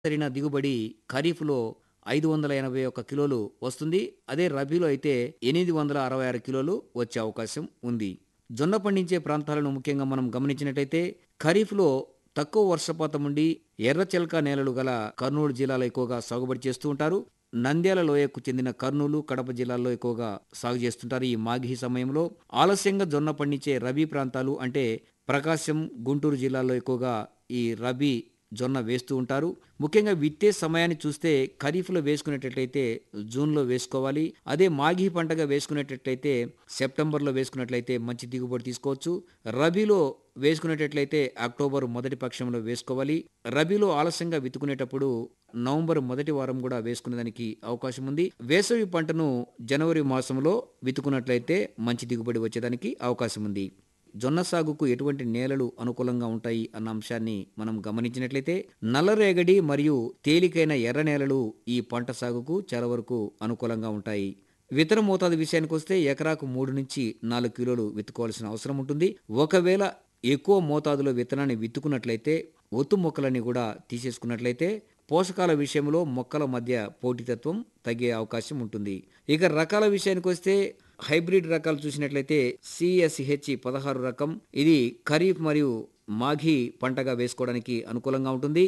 సరైన దిగుబడి ఖరీఫ్‌లో 581 కిలోలు వస్తుంది. అదే రబీలో అయితే 866 కిలోలు వచ్చే అవకాశం ఉంది. జొన్న పండించే ప్రాంతాలను ముఖ్యంగా మనం గమనించినట్టయితే ఖరీఫ్‌లో తక్కువ వర్షపాతం ఉండి ఎర్రచెలక నేలలు గల కర్నూలు జిల్లాలో ఎక్కువగా సాగుబడి చేస్తూ ఉంటారు. నంద్యాల లోయకు చెందిన కర్నూలు, కడప జిల్లాల్లో ఎక్కువగా సాగు చేస్తుంటారు. ఈ మాఘీ సమయంలో ఆలస్యంగా జొన్న పండించే రబీ ప్రాంతాలు అంటే ప్రకాశం, గుంటూరు జిల్లాల్లో ఎక్కువగా ఈ రబీ జొన్న వేస్తూ ఉంటారు. ముఖ్యంగా విత్తే సమయాన్ని చూస్తే ఖరీఫ్‌లో వేసుకునేటట్లయితే జూన్‌లో వేసుకోవాలి. అదే మాఘీ పంటగా వేసుకునేటట్లయితే సెప్టెంబర్‌లో వేసుకున్నట్లయితే మంచి దిగుబడి తీసుకోవచ్చు. రబీలో వేసుకునేటట్లయితే అక్టోబర్ మొదటి పక్షంలో వేసుకోవాలి. రబీలో ఆలస్యంగా విత్తుకునేటప్పుడు నవంబర్ మొదటి వారం కూడా వేసుకునేదానికి అవకాశం ఉంది. వేసవి పంటను జనవరి మాసంలో విత్తుకున్నట్లయితే మంచి దిగుబడి వచ్చేదానికి అవకాశం ఉంది. జొన్న సాగుకు ఎటువంటి నేలలు అనుకూలంగా ఉంటాయి అన్న అంశాన్ని మనం గమనించినట్లయితే నల్లరేగడి మరియు తేలికైన ఎర్ర నేలలు ఈ పంట సాగుకు చాలా వరకు అనుకూలంగా ఉంటాయి. విత్తన మోతాదు విషయానికొస్తే ఎకరాకు 3-4 కిలోలు విత్తుకోవాల్సిన అవసరం ఉంటుంది. ఒకవేళ ఎక్కువ మోతాదులో విత్తనాన్ని విత్తుకున్నట్లయితే ఒత్తు మొక్కలన్నీ కూడా తీసేసుకున్నట్లయితే పోషకాల విషయంలో మొక్కల మధ్య పోటీతత్వం తగ్గే అవకాశం ఉంటుంది. ఇక రకాల విషయానికొస్తే హైబ్రిడ్ రకాలు చూసినట్లయితే సిఎస్హెచ్ 16 రకం ఇది ఖరీఫ్ మరియు మాఘీ పంటగా వేసుకోవడానికి అనుకూలంగా ఉంటుంది.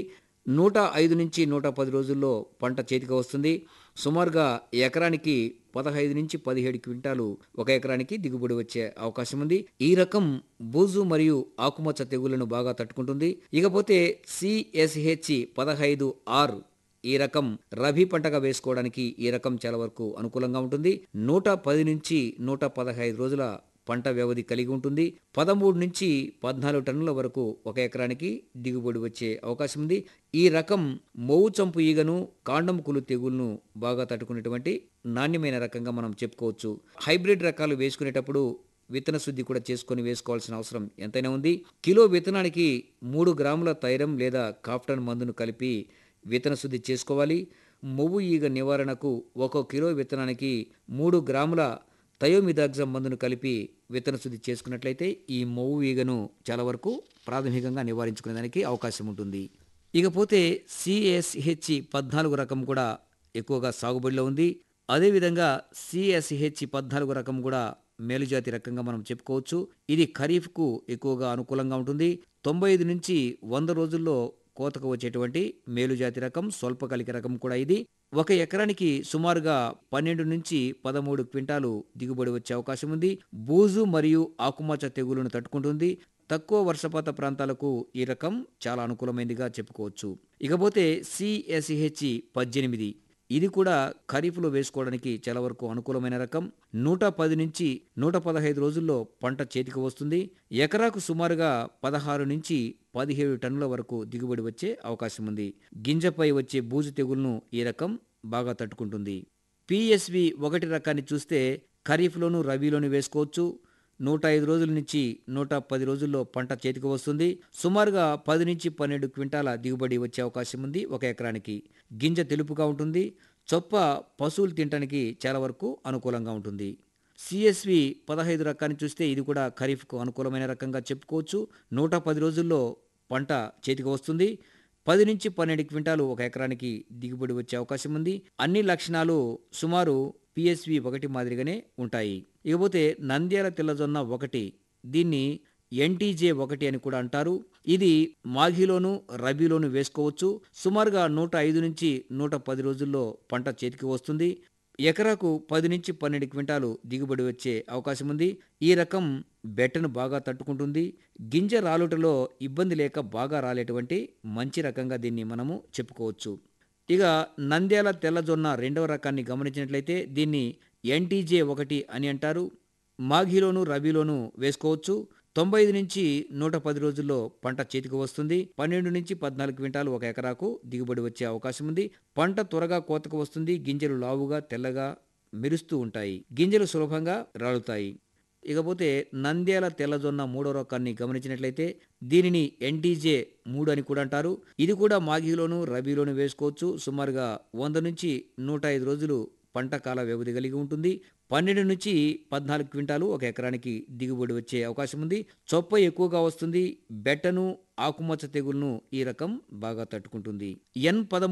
105-110 రోజుల్లో పంట చేతికి వస్తుంది. సుమారుగా ఎకరానికి 15-17 క్వింటాలు ఒక ఎకరానికి దిగుబడి వచ్చే అవకాశం ఉంది. ఈ రకం బూజు మరియు ఆకుమచ్చ తెగుళ్లను బాగా తట్టుకుంటుంది. ఇకపోతే సిఎస్హెచ్ 15 ఆర్ ఈ రకం రబీ పంటగా వేసుకోవడానికి ఈ రకం చాలా వరకు అనుకూలంగా ఉంటుంది. 110-115 రోజుల పంట వ్యవధి కలిగి ఉంటుంది. 13-14 టన్నుల వరకు ఒక ఎకరానికి దిగుబడి వచ్చే అవకాశం ఉంది. ఈ రకం మోవు చంపు ఈగను, కాండం కుళ్ళు తెగుళ్లను బాగా తట్టుకునేటువంటి నాణ్యమైన రకంగా మనం చెప్పుకోవచ్చు. హైబ్రిడ్ రకాలు వేసుకునేటప్పుడు విత్తన శుద్ధి కూడా చేసుకొని వేసుకోవాల్సిన అవసరం ఎంతైనా ఉంది. కిలో విత్తనానికి 3 గ్రాముల థైరం లేదా కాప్టాన్ మందును కలిపి విత్తన శుద్ధి చేసుకోవాలి. మొవ్వు ఈగ నివారణకు ఒక్కో కిలో విత్తనానికి 3 గ్రాముల థయోమిదాగ్జమ్ మందును కలిపి విత్తన శుద్ధి చేసుకున్నట్లయితే ఈ మొవ్వు ఈగను చాలా వరకు ప్రాథమికంగా నివారించుకునేదానికి అవకాశం ఉంటుంది. ఇకపోతే సిఎస్హెచ్ 14 రకం కూడా ఎక్కువగా సాగుబడిలో ఉంది. అదేవిధంగా సిఎస్హెచ్ 14 రకం కూడా మేలుజాతి రకంగా మనం చెప్పుకోవచ్చు. ఇది ఖరీఫ్‌కు ఎక్కువగా అనుకూలంగా ఉంటుంది. 95-100 రోజుల్లో కోతకు వచ్చేటువంటి మేలుజాతి రకం స్వల్పకాలిక రకం కూడా ఇది. ఒక ఎకరానికి సుమారుగా 12-13 క్వింటాలు దిగుబడి వచ్చే అవకాశం ఉంది. బూజు మరియు ఆకుమచ్చ తెగుళ్లను తట్టుకుంటుంది. తక్కువ వర్షపాత ప్రాంతాలకు ఈ రకం చాలా అనుకూలమైనదిగా చెప్పుకోవచ్చు. ఇకపోతే సిఎస్హెచ్ 18 ఇది కూడా ఖరీఫ్‌లో వేసుకోవడానికి చాలా వరకు అనుకూలమైన రకం. 110-115 రోజుల్లో పంట చేతికి వస్తుంది. ఎకరాకు సుమారుగా 16-17 టన్నుల వరకు దిగుబడి వచ్చే అవకాశం ఉంది. గింజపై వచ్చే బూజు తెగుళ్లను ఈ రకం బాగా తట్టుకుంటుంది. పిఎస్వి 1 రకాన్ని చూస్తే ఖరీఫ్‌లోను, రబీలోను వేసుకోవచ్చు. 105 రోజుల నుంచి 110 రోజుల్లో పంట చేతికి వస్తుంది. సుమారుగా 10-12 క్వింటాల దిగుబడి వచ్చే అవకాశం ఉంది ఒక ఎకరానికి. గింజ తెలుపుగా ఉంటుంది. చొప్ప పశువులు తినటానికి చాలా వరకు అనుకూలంగా ఉంటుంది. సిఎస్వి 15 రకాన్ని చూస్తే ఇది కూడా ఖరీఫ్‌కు అనుకూలమైన రకంగా చెప్పుకోవచ్చు. 110 రోజుల్లో పంట చేతికి వస్తుంది. 10-12 క్వింటాలు ఒక ఎకరానికి దిగుబడి వచ్చే అవకాశం ఉంది. అన్ని లక్షణాలు సుమారు పిఎస్వి 1 మాదిరిగానే ఉంటాయి. ఇకపోతే నంద్యాల తెల్లజొన్న 1 దీన్ని ఎన్టీజే 1 అని కూడా అంటారు. ఇది మాఘీలోను, రబీలోను వేసుకోవచ్చు. సుమారుగా 105-110 రోజుల్లో పంట చేతికి వస్తుంది. ఎకరాకు 10-12 క్వింటాలు దిగుబడి వచ్చే అవకాశం ఉంది. ఈ రకం బెట్టను బాగా తట్టుకుంటుంది. గింజ రాలుటలో ఇబ్బంది లేక బాగా రాలేటువంటి మంచి రకంగా దీన్ని మనము చెప్పుకోవచ్చు. ఇక నంద్యాల తెల్లజొన్న రెండవ రకాన్ని గమనించినట్లయితే దీన్ని ఎన్టీజే 1 అని అంటారు. మాఘీలోను, రబీలోను వేసుకోవచ్చు. 95-110 రోజుల్లో పంట చేతికి వస్తుంది. 12-14 క్వింటాలు ఒక ఎకరాకు దిగుబడి వచ్చే అవకాశం ఉంది. పంట త్వరగా కోతకు వస్తుంది. గింజలు లావుగా, తెల్లగా మెరుస్తూ ఉంటాయి. గింజలు సులభంగా రాలుతాయి. ఇకపోతే నంద్యాల తెల్లజొన్న మూడో రకాన్ని గమనించినట్లయితే దీనిని ఎన్టీజే 3 అని కూడా అంటారు. ఇది కూడా మాఘీలోను, రబీలోను వేసుకోవచ్చు. సుమారుగా 100-105 రోజులు పంట కాల వ్యవధి కలిగి ఉంటుంది. పన్నెండు నుంచి పద్నాలుగు క్వింటాలు ఒక ఎకరానికి దిగుబడి వచ్చే అవకాశం ఉంది చొప్ప ఎక్కువగా వస్తుంది బెట్టను ఆకుమచ్చ తెగులను ఈ రకం బాగా తట్టుకుంటుంది ఎన్ పదమూడు